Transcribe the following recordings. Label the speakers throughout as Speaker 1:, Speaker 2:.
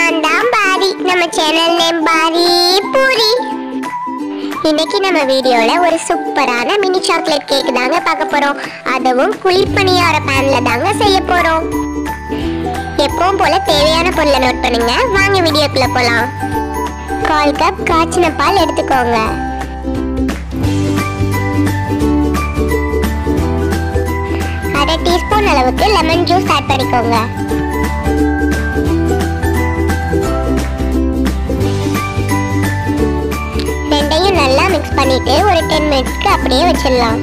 Speaker 1: நான் தான் பாரி நம்ம சேனல் நேம் பாரி பூரி இன்னைக்கு நம்ம வீடியோல ஒரு சூப்பரான மினி சாக்லேட் கேக் தாங்க பார்க்க போறோம் அதுவும் குழிப்பணியார பேன்ல தாங்க செய்ய போறோம் எப்பவும் போல தேவையான பொருளை நோட் பண்ணுங்க வாங்க வீடியோக்குள்ள போலாம் கால் கப் காய்ச்சின பால் எடுத்துக்கோங்க அரை டீஸ்பூன் அளவுக்கு லெமன் ஜூஸ் ஆட் பண்ணிக்கோங்க ரெண்டையும் நல்லா மிக்ஸ் பண்ணிட்டு ஒரு டென் மினிட்ஸ்க்கு அப்படியே வச்சிடலாம்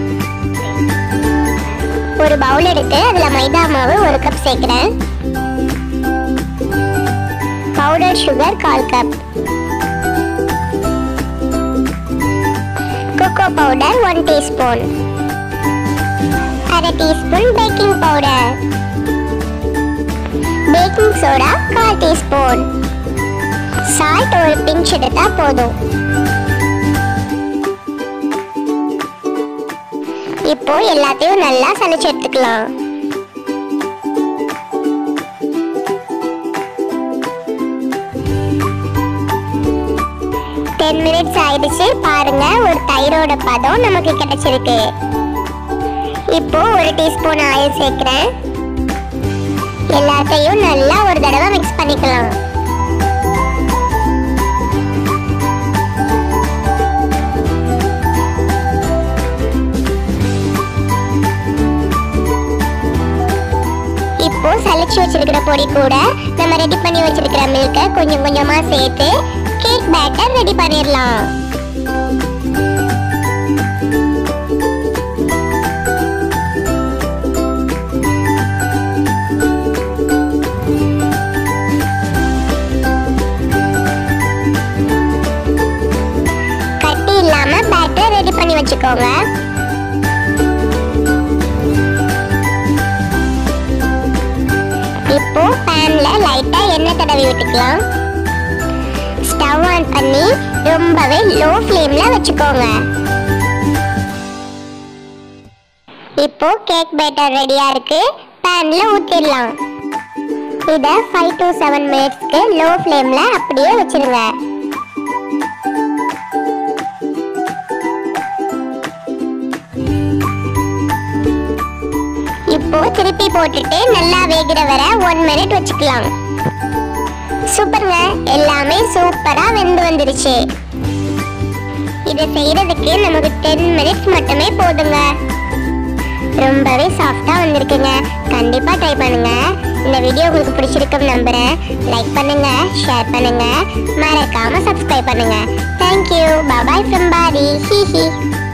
Speaker 1: ஒரு பவுல் எடுத்து அதுல மைதா மாவு ஒரு கப் சேர்க்கிறேன் பவுடர் சுகர் கால் cup cocoa powder one teaspoon அரை teaspoon baking powder baking soda கால் டீஸ்பூன் சால்ட் ஒரு பிஞ்ச் எடுத்தா போதும் இப்போ எல்லாத்தையும் நல்லா சலிச்சு எடுத்துக்கலாம் டென் மினிட்ஸ் ஆயிடுச்சு பாருங்க ஒரு தயிரோட பதம் நமக்கு கிடைச்சிருக்கு இப்போ ஒரு டீஸ்பூன் ஆயில் சேர்க்கிறேன் எல்லாத்தையும் நல்லா ஒரு தடவை மிக்ஸ் பண்ணிக்கலாம் இப்போ சலிச்சு வச்சிருக்கிற பொடி கூட நம்ம ரெடி பண்ணி வச்சிருக்கிற மில்கை கொஞ்சம் கொஞ்சமா சேர்த்து கேக் பேட்டர் ரெடி பண்ணிடலாம் கட்டி இல்லாம பேட்டர் ரெடி பண்ணி வச்சுக்கோங்க இப்போ பேன்ல லைட்டா எண்ணெய் தடவி விட்டுக்கலாம் ஸ்டவ் ஆன் பண்ணி ரொம்பவே லோ ஃப்ளேம்ல வச்சுக்கோங்க இப்போ கேக் பேட்டர் ரெடியா இருக்கு பேன்ல ஊத்திடலாம் இத ஃபைவ் டு செவன் மினிட்ஸ்க்கு லோ ஃப்ளேம்ல அப்படியே வச்சிருங்க இப்போ திருப்பி போட்டுட்டு நல்லா வேகிற வர ஒன் மினிட் வச்சுக்கலாம் சூப்பருங்க எல்லாமே சூப்பரா வெந்து வந்துருச்சு இதை செய்யறதுக்கு நமக்கு டென் மினிட்ஸ் மட்டுமே போதுங்க ரொம்பவே சாஃப்டா வந்திருக்குங்க கண்டிப்பா ட்ரை பண்ணுங்க இந்த வீடியோ உங்களுக்கு பிடிச்சிருக்கும் நம்புறேன் லைக் பண்ணுங்க ஷேர் பண்ணுங்க மறக்காம சப்ஸ்கிரைப் பண்ணுங்க தேங்க்யூ பாபாய் ஃப்ரம் பாரி ஹி ஹி